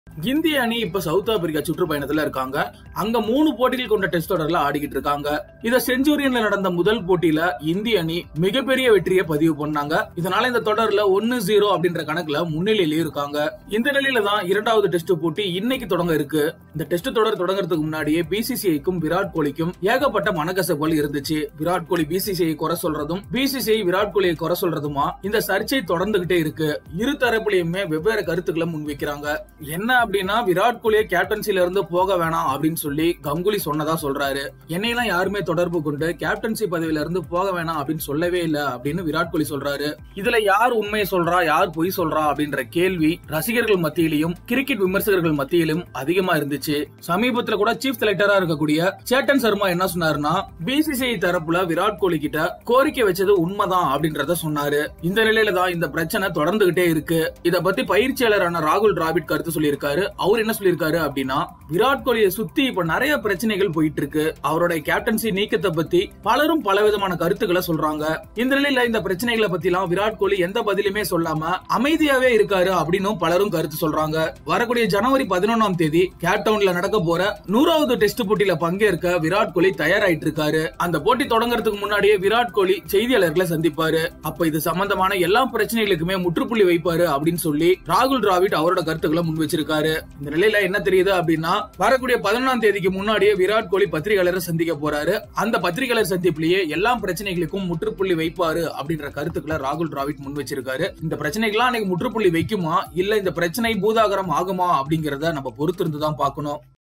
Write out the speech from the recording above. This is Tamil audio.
இந்திய அணி இப்ப சவுத் ஆப்பிரிக்கா சுற்றுப்பயணத்துல இருக்காங்க அங்க மூணு போட்டிகள் கொண்ட டெஸ்ட் தொடர்ல ஆடிக்கிட்டு இருக்காங்க இத செஞ்சுரியன்ல நடந்த முதல் போட்டியில இந்திய அணி மிகப்பெரிய வெற்றியை பதிவு பண்ணாங்க இதனால இந்த தொடர்ல ஒன்னு ஜீரோ அப்படின்ற கணக்குல முன்னிலையிலேயே இருக்காங்க இந்த நிலையில தான் இரண்டாவது டெஸ்ட் போட்டி இன்னைக்கு தொடங்க இருக்கு இந்த டெஸ்ட் தொடர் தொடங்குறதுக்கு முன்னாடியே பிசிசிஐக்கும் விராட் கோலிக்கும் ஏகப்பட்ட மனக்கசப்புகள் இருந்துச்சு விராட் கோலி பிசிசிஐ குறை சொல்றதும் பிசிசிஐ விராட் கோலியை குறை சொல்றதுமா இந்த சர்ச்சை தொடர்ந்துகிட்டே இருக்கு இரு தரப்புலயுமே வெவ்வேறு கருத்துக்களை முன்வைக்கிறாங்க என்ன அப்படின்னா விராட் கோலியை கேப்டன்சில இருந்து போக வேணாம் அப்படின்னு சொல்லி கங்குலி சொன்னதா சொல்றாரு என்னையெல்லாம் யாருமே தொடர்பு கொண்டு கேப்டன்சி பதவியில இருந்து போக வேணாம் அப்படின்னு சொல்லவே இல்ல அப்படின்னு விராட் கோலி சொல்றாரு இதுல யார் உண்மையை சொல்றா யார் பொய் சொல்றா அப்படின்ற கேள்வி ரசிகர்கள் மத்தியிலையும் கிரிக்கெட் விமர்சகர்கள் மத்தியிலும் அதிகமா இருந்துச்சு சமீபத்துல கூட சீஃப் செலக்டரா இருக்கக்கூடிய சேட்டன் சர்மா என்ன சொன்னாருன்னா பிசிசிஐ தரப்புல விராட் கோலி கிட்ட கோரிக்கை வச்சது உண்மைதான் அப்படின்றத சொன்னாரு இந்த நிலையில தான் இந்த பிரச்சனை தொடர்ந்துகிட்டே இருக்கு இத பத்தி பயிற்சியாளரான ராகுல் டிராவிட் கருத்து சொல்லியிருக்காரு அவர் என்ன சொல்லியிருக்காரு அப்படின்னா விராட் கோலியை சுத்தி இப்ப நிறைய பிரச்சனைகள் போயிட்டு இருக்கு அவருடைய கேப்டன்சி நீக்கத்தை பத்தி பலரும் பலவிதமான கருத்துக்களை சொல்றாங்க இந்த நிலையில இந்த பிரச்சனைகளை பத்தி எல்லாம் விராட் கோலி எந்த பதிலுமே சொல்லாம அமைதியாவே இருக்காரு அப்படின்னு பலரும் கருத்து சொல்றாங்க வரக்கூடிய ஜனவரி பதினொன்னாம் தேதி கேப் டவுன்ல நடக்க போற நூறாவது டெஸ்ட் போட்டியில பங்கேற்க விராட் கோலி தயாராயிட்டு இருக்காரு அந்த போட்டி தொடங்குறதுக்கு முன்னாடியே விராட் கோலி செய்தியாளர்களை சந்திப்பாரு அப்ப இது சம்பந்தமான எல்லா பிரச்சனைகளுக்குமே முற்றுப்புள்ளி வைப்பாரு அப்படின்னு சொல்லி ராகுல் டிராவிட் அவரோட கருத்துக்களை முன் வச்சிருக்காரு இந்த நிலையில என்ன தெரியுது அப்படின்னா வரக்கூடிய பதினொன்றாம் தேதிக்கு முன்னாடியே விராட் கோலி பத்திரிகையாளரை சந்திக்க போறாரு அந்த பத்திரிகையாளர் சந்திப்பிலேயே எல்லா பிரச்சனைகளுக்கும் முற்றுப்புள்ளி வைப்பாரு அப்படின்ற கருத்துக்களை ராகுல் டிராவிட் முன் வச்சிருக்காரு இந்த பிரச்சனைகள்லாம் அன்னைக்கு முற்றுப்புள்ளி வைக்குமா இல்ல இந்த பிரச்சனை பூதாகரம் ஆகுமா அப்படிங்கறத நம்ம பொறுத்திருந்து தான் பார்க்கணும்